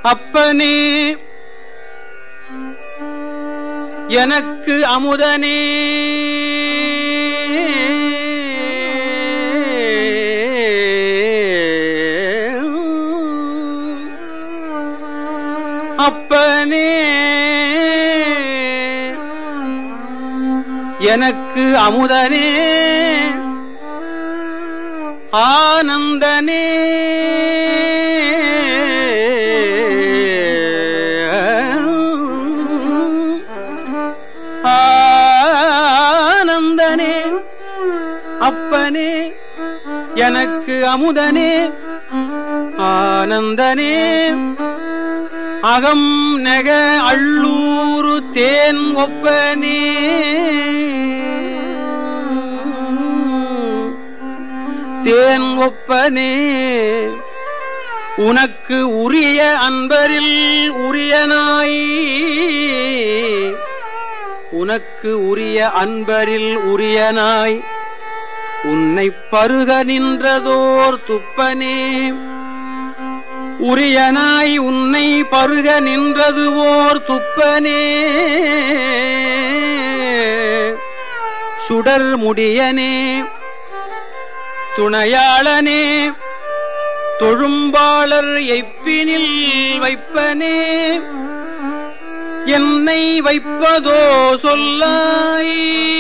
அப்பனே எனக்கு அமுதனே அப்பனே எனக்கு அமுதனே ஆனந்தனே ஆனந்தனே அப்பனே எனக்கு அமுதனே ஆனந்தனே அகம் நெக அள்ளூரு தேன் ஒப்பனே தேன் ஒப்பனே உனக்கு உரிய அன்பரில் உரியனாய் உனக்கு உரிய அன்பரில் உரியனாய் உன்னை பருக நின்றதோர் துப்பனே உரியனாய் உன்னை பருக நின்றது ஓர் துப்பனே சுடர் முடியனே துணையாளனே தொழும்பாளர் எப்பினில் வைப்பனே என்னை வைப்பதோ சொல்லாய்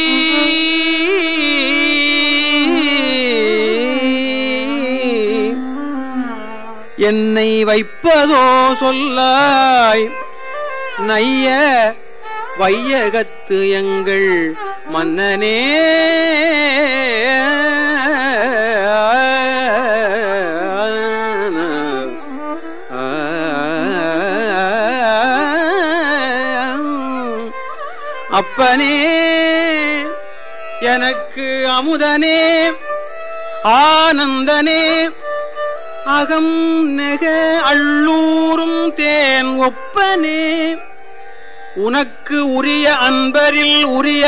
என்னை வைப்பதோ சொல்லாய் நைய வையகத்து எங்கள் மன்னனே அப்பனே எனக்கு அமுதனே ஆனந்தனே அகம் நெக அள்ளூரும் தேன் ஒப்பனே உனக்கு உரிய அன்பரில்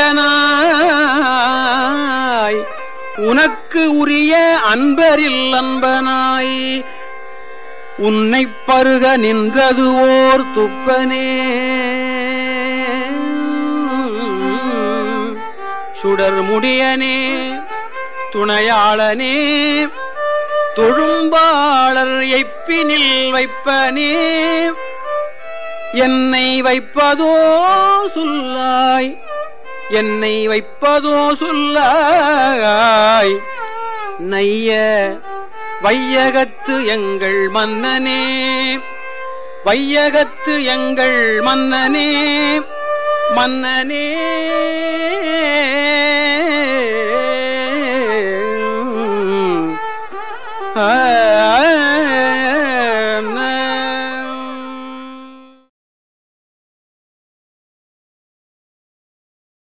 உரியனாய் உனக்கு உரிய அன்பரில் அன்பனாய் உன்னை பருக நின்றது ஓர் துப்பனே சுடர் முடியனே துணையாளனே தொழும்பாளர் எப்பினில் வைப்பனே என்னை வைப்பதோ சொல்லாய் என்னை வைப்பதோ சொல்லாய் நைய வையகத்து எங்கள் மன்னனே வையகத்து எங்கள் மன்னனே மன்னனே ஆ